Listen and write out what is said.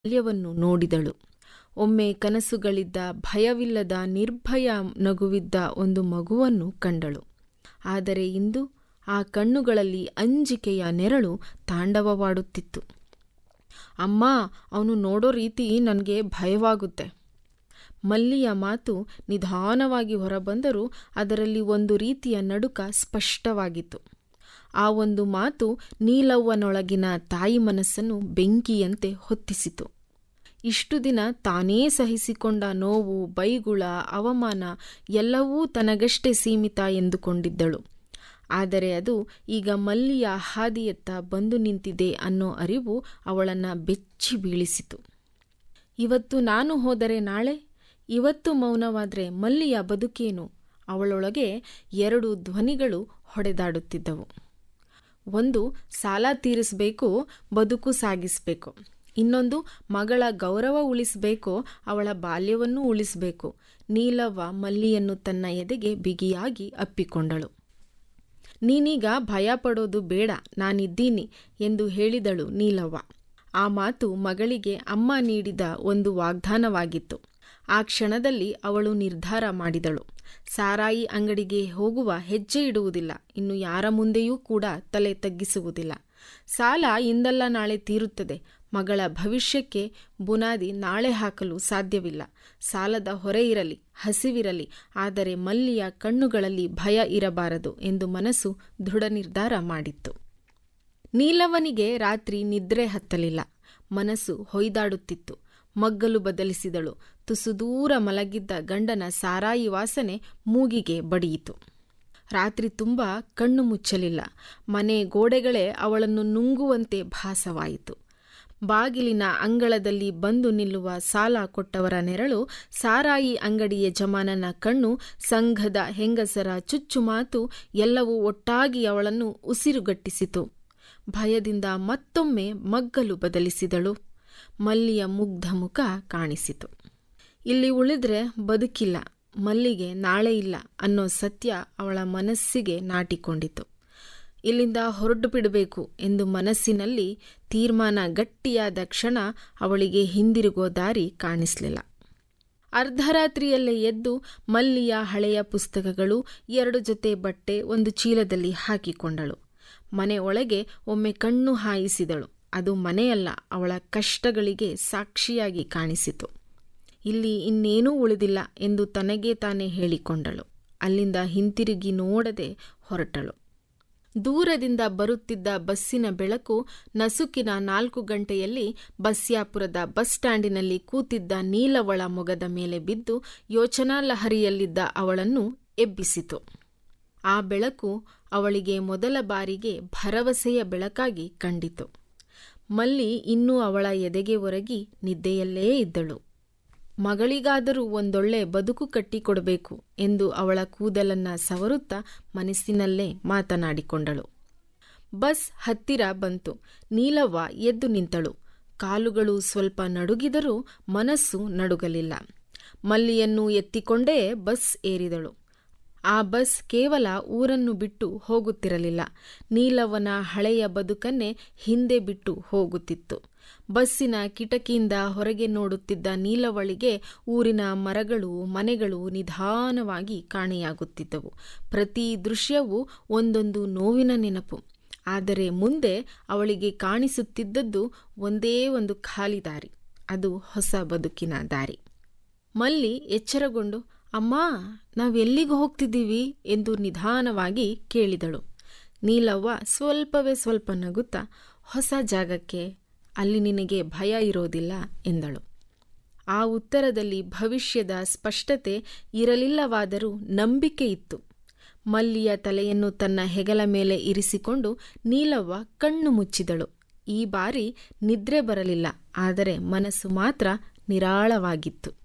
ಬಾಲ್ಯವನ್ನು ನೋಡಿದಳು ಒಮ್ಮೆ ಕನಸುಗಳಿದ್ದ ಭಯವಿಲ್ಲದ ನಿರ್ಭಯ ನಗುವಿದ್ದ ಒಂದು ಮಗುವನ್ನು ಕಂಡಳು ಆದರೆ ಇಂದು ಆ ಕಣ್ಣುಗಳಲ್ಲಿ ಅಂಜಿಕೆಯ ನೆರಳು ತಾಂಡವವಾಡುತ್ತಿತ್ತು ಅಮ್ಮ ಅವನು ನೋಡೋ ರೀತಿ ನನಗೆ ಭಯವಾಗುತ್ತೆ ಮಲ್ಲಿಯ ಮಾತು ನಿಧಾನವಾಗಿ ಹೊರಬಂದರೂ ಅದರಲ್ಲಿ ಒಂದು ರೀತಿಯ ನಡುಕ ಸ್ಪಷ್ಟವಾಗಿತ್ತು ಆ ಒಂದು ಮಾತು ನೀಲವ್ವನೊಳಗಿನ ತಾಯಿ ಮನಸ್ಸನ್ನು ಬೆಂಕಿಯಂತೆ ಹೊತ್ತಿಸಿತು ಇಷ್ಟು ದಿನ ತಾನೇ ಸಹಿಸಿಕೊಂಡ ನೋವು ಬೈಗುಳ ಅವಮಾನ ಎಲ್ಲವೂ ತನಗಷ್ಟೇ ಸೀಮಿತ ಎಂದುಕೊಂಡಿದ್ದಳು ಆದರೆ ಅದು ಈಗ ಮಲ್ಲಿಯ ಹಾದಿಯತ್ತ ಬಂದು ನಿಂತಿದೆ ಅನ್ನೋ ಅರಿವು ಅವಳನ್ನು ಬೆಚ್ಚಿ ಬೀಳಿಸಿತು ಇವತ್ತು ನಾನು ಹೋದರೆ ನಾಳೆ ಇವತ್ತು ಮೌನವಾದರೆ ಮಲ್ಲಿಯ ಬದುಕೇನು ಅವಳೊಳಗೆ ಎರಡು ಧ್ವನಿಗಳು ಹೊಡೆದಾಡುತ್ತಿದ್ದವು ಒಂದು ಸಾಲ ತೀರಿಸಬೇಕು ಬದುಕು ಸಾಗಿಸಬೇಕು ಇನ್ನೊಂದು ಮಗಳ ಗೌರವ ಉಳಿಸಬೇಕು ಅವಳ ಬಾಲ್ಯವನ್ನು ಉಳಿಸಬೇಕು ನೀಲವ್ವ ಮಲ್ಲಿಯನ್ನು ತನ್ನ ಎದೆಗೆ ಬಿಗಿಯಾಗಿ ಅಪ್ಪಿಕೊಂಡಳು ನೀನೀಗ ಭಯ ಪಡೋದು ಬೇಡ ನಾನಿದ್ದೀನಿ ಎಂದು ಹೇಳಿದಳು ನೀಲವ್ವ ಆ ಮಾತು ಮಗಳಿಗೆ ಅಮ್ಮ ನೀಡಿದ ಒಂದು ವಾಗ್ದಾನವಾಗಿತ್ತು ಆ ಕ್ಷಣದಲ್ಲಿ ಅವಳು ನಿರ್ಧಾರ ಮಾಡಿದಳು ಸಾರಾಯಿ ಅಂಗಡಿಗೆ ಹೋಗುವ ಹೆಜ್ಜೆ ಇಡುವುದಿಲ್ಲ ಇನ್ನು ಯಾರ ಮುಂದೆಯೂ ಕೂಡ ತಲೆ ತಗ್ಗಿಸುವುದಿಲ್ಲ ಸಾಲ ಇಂದಲ್ಲ ನಾಳೆ ತೀರುತ್ತದೆ ಮಗಳ ಭವಿಷ್ಯಕ್ಕೆ ಬುನಾದಿ ನಾಳೆ ಹಾಕಲು ಸಾಧ್ಯವಿಲ್ಲ ಸಾಲದ ಹೊರೆ ಇರಲಿ ಹಸಿವಿರಲಿ ಆದರೆ ಮಲ್ಲಿಯ ಕಣ್ಣುಗಳಲ್ಲಿ ಭಯ ಇರಬಾರದು ಎಂದು ಮನಸ್ಸು ದೃಢ ನಿರ್ಧಾರ ಮಾಡಿತ್ತು ನೀಲವನಿಗೆ ರಾತ್ರಿ ನಿದ್ರೆ ಹತ್ತಲಿಲ್ಲ ಮನಸ್ಸು ಹೊಯ್ದಾಡುತ್ತಿತ್ತು ಮಗ್ಗಲು ಬದಲಿಸಿದಳು ತುಸು ದೂರ ಮಲಗಿದ್ದ ಗಂಡನ ಸಾರಾಯಿ ವಾಸನೆ ಮೂಗಿಗೆ ಬಡಿಯಿತು ರಾತ್ರಿ ತುಂಬ ಕಣ್ಣು ಮುಚ್ಚಲಿಲ್ಲ ಮನೆ ಗೋಡೆಗಳೇ ಅವಳನ್ನು ನುಂಗುವಂತೆ ಭಾಸವಾಯಿತು ಬಾಗಿಲಿನ ಅಂಗಳದಲ್ಲಿ ಬಂದು ನಿಲ್ಲುವ ಸಾಲ ಕೊಟ್ಟವರ ನೆರಳು ಸಾರಾಯಿ ಅಂಗಡಿ ಯಜಮಾನನ ಕಣ್ಣು ಸಂಘದ ಹೆಂಗಸರ ಚುಚ್ಚುಮಾತು ಎಲ್ಲವೂ ಒಟ್ಟಾಗಿ ಅವಳನ್ನು ಉಸಿರುಗಟ್ಟಿಸಿತು ಭಯದಿಂದ ಮತ್ತೊಮ್ಮೆ ಮಗ್ಗಲು ಬದಲಿಸಿದಳು ಮಲ್ಲಿಯ ಮುಗ್ಧ ಮುಖ ಕಾಣಿಸಿತು ಇಲ್ಲಿ ಉಳಿದ್ರೆ ಬದುಕಿಲ್ಲ ಮಲ್ಲಿಗೆ ನಾಳೆ ಇಲ್ಲ ಅನ್ನೋ ಸತ್ಯ ಅವಳ ಮನಸ್ಸಿಗೆ ನಾಟಿಕೊಂಡಿತು ಇಲ್ಲಿಂದ ಹೊರಟು ಬಿಡಬೇಕು ಎಂದು ಮನಸ್ಸಿನಲ್ಲಿ ತೀರ್ಮಾನ ಗಟ್ಟಿಯಾದ ಕ್ಷಣ ಅವಳಿಗೆ ಹಿಂದಿರುಗೋ ದಾರಿ ಕಾಣಿಸಲಿಲ್ಲ ಅರ್ಧರಾತ್ರಿಯಲ್ಲೇ ಎದ್ದು ಮಲ್ಲಿಯ ಹಳೆಯ ಪುಸ್ತಕಗಳು ಎರಡು ಜೊತೆ ಬಟ್ಟೆ ಒಂದು ಚೀಲದಲ್ಲಿ ಹಾಕಿಕೊಂಡಳು ಮನೆ ಒಳಗೆ ಒಮ್ಮೆ ಕಣ್ಣು ಹಾಯಿಸಿದಳು ಅದು ಮನೆಯಲ್ಲ ಅವಳ ಕಷ್ಟಗಳಿಗೆ ಸಾಕ್ಷಿಯಾಗಿ ಕಾಣಿಸಿತು ಇಲ್ಲಿ ಇನ್ನೇನೂ ಉಳಿದಿಲ್ಲ ಎಂದು ತನಗೇ ತಾನೇ ಹೇಳಿಕೊಂಡಳು ಅಲ್ಲಿಂದ ಹಿಂತಿರುಗಿ ನೋಡದೆ ಹೊರಟಳು ದೂರದಿಂದ ಬರುತ್ತಿದ್ದ ಬಸ್ಸಿನ ಬೆಳಕು ನಸುಕಿನ ನಾಲ್ಕು ಗಂಟೆಯಲ್ಲಿ ಬಸ್ಯಾಪುರದ ಬಸ್ ಸ್ಟ್ಯಾಂಡಿನಲ್ಲಿ ಕೂತಿದ್ದ ನೀಲವಳ ಮೊಗದ ಮೇಲೆ ಬಿದ್ದು ಯೋಚನಾ ಲಹರಿಯಲ್ಲಿದ್ದ ಅವಳನ್ನು ಎಬ್ಬಿಸಿತು ಆ ಬೆಳಕು ಅವಳಿಗೆ ಮೊದಲ ಬಾರಿಗೆ ಭರವಸೆಯ ಬೆಳಕಾಗಿ ಕಂಡಿತು ಮಲ್ಲಿ ಇನ್ನೂ ಅವಳ ಎದೆಗೆ ಒರಗಿ ನಿದ್ದೆಯಲ್ಲೇ ಇದ್ದಳು ಮಗಳಿಗಾದರೂ ಒಂದೊಳ್ಳೆ ಬದುಕು ಕಟ್ಟಿಕೊಡಬೇಕು ಎಂದು ಅವಳ ಕೂದಲನ್ನ ಸವರುತ್ತಾ ಮನಸ್ಸಿನಲ್ಲೇ ಮಾತನಾಡಿಕೊಂಡಳು ಬಸ್ ಹತ್ತಿರ ಬಂತು ನೀಲವ್ವ ಎದ್ದು ನಿಂತಳು ಕಾಲುಗಳು ಸ್ವಲ್ಪ ನಡುಗಿದರೂ ಮನಸ್ಸು ನಡುಗಲಿಲ್ಲ ಮಲ್ಲಿಯನ್ನು ಎತ್ತಿಕೊಂಡೇ ಬಸ್ ಏರಿದಳು ಆ ಬಸ್ ಕೇವಲ ಊರನ್ನು ಬಿಟ್ಟು ಹೋಗುತ್ತಿರಲಿಲ್ಲ ನೀಲವ್ವನ ಹಳೆಯ ಬದುಕನ್ನೇ ಹಿಂದೆ ಬಿಟ್ಟು ಹೋಗುತ್ತಿತ್ತು ಬಸ್ಸಿನ ಕಿಟಕಿಯಿಂದ ಹೊರಗೆ ನೋಡುತ್ತಿದ್ದ ನೀಲವಳಿಗೆ ಊರಿನ ಮರಗಳು ಮನೆಗಳು ನಿಧಾನವಾಗಿ ಕಾಣೆಯಾಗುತ್ತಿದ್ದವು ಪ್ರತಿ ದೃಶ್ಯವೂ ಒಂದೊಂದು ನೋವಿನ ನೆನಪು ಆದರೆ ಮುಂದೆ ಅವಳಿಗೆ ಕಾಣಿಸುತ್ತಿದ್ದದ್ದು ಒಂದೇ ಒಂದು ಖಾಲಿ ದಾರಿ ಅದು ಹೊಸ ಬದುಕಿನ ದಾರಿ ಮಲ್ಲಿ ಎಚ್ಚರಗೊಂಡು ಅಮ್ಮ ನಾವೆಲ್ಲಿಗೆ ಹೋಗ್ತಿದ್ದೀವಿ ಎಂದು ನಿಧಾನವಾಗಿ ಕೇಳಿದಳು ನೀಲವ್ವ ಸ್ವಲ್ಪವೇ ಸ್ವಲ್ಪ ನಗುತ್ತಾ ಹೊಸ ಜಾಗಕ್ಕೆ ಅಲ್ಲಿ ನಿನಗೆ ಭಯ ಇರೋದಿಲ್ಲ ಎಂದಳು ಆ ಉತ್ತರದಲ್ಲಿ ಭವಿಷ್ಯದ ಸ್ಪಷ್ಟತೆ ಇರಲಿಲ್ಲವಾದರೂ ನಂಬಿಕೆ ಇತ್ತು ಮಲ್ಲಿಯ ತಲೆಯನ್ನು ತನ್ನ ಹೆಗಲ ಮೇಲೆ ಇರಿಸಿಕೊಂಡು ನೀಲವ್ವ ಕಣ್ಣು ಮುಚ್ಚಿದಳು ಈ ಬಾರಿ ನಿದ್ರೆ ಬರಲಿಲ್ಲ ಆದರೆ ಮನಸ್ಸು ಮಾತ್ರ ನಿರಾಳವಾಗಿತ್ತು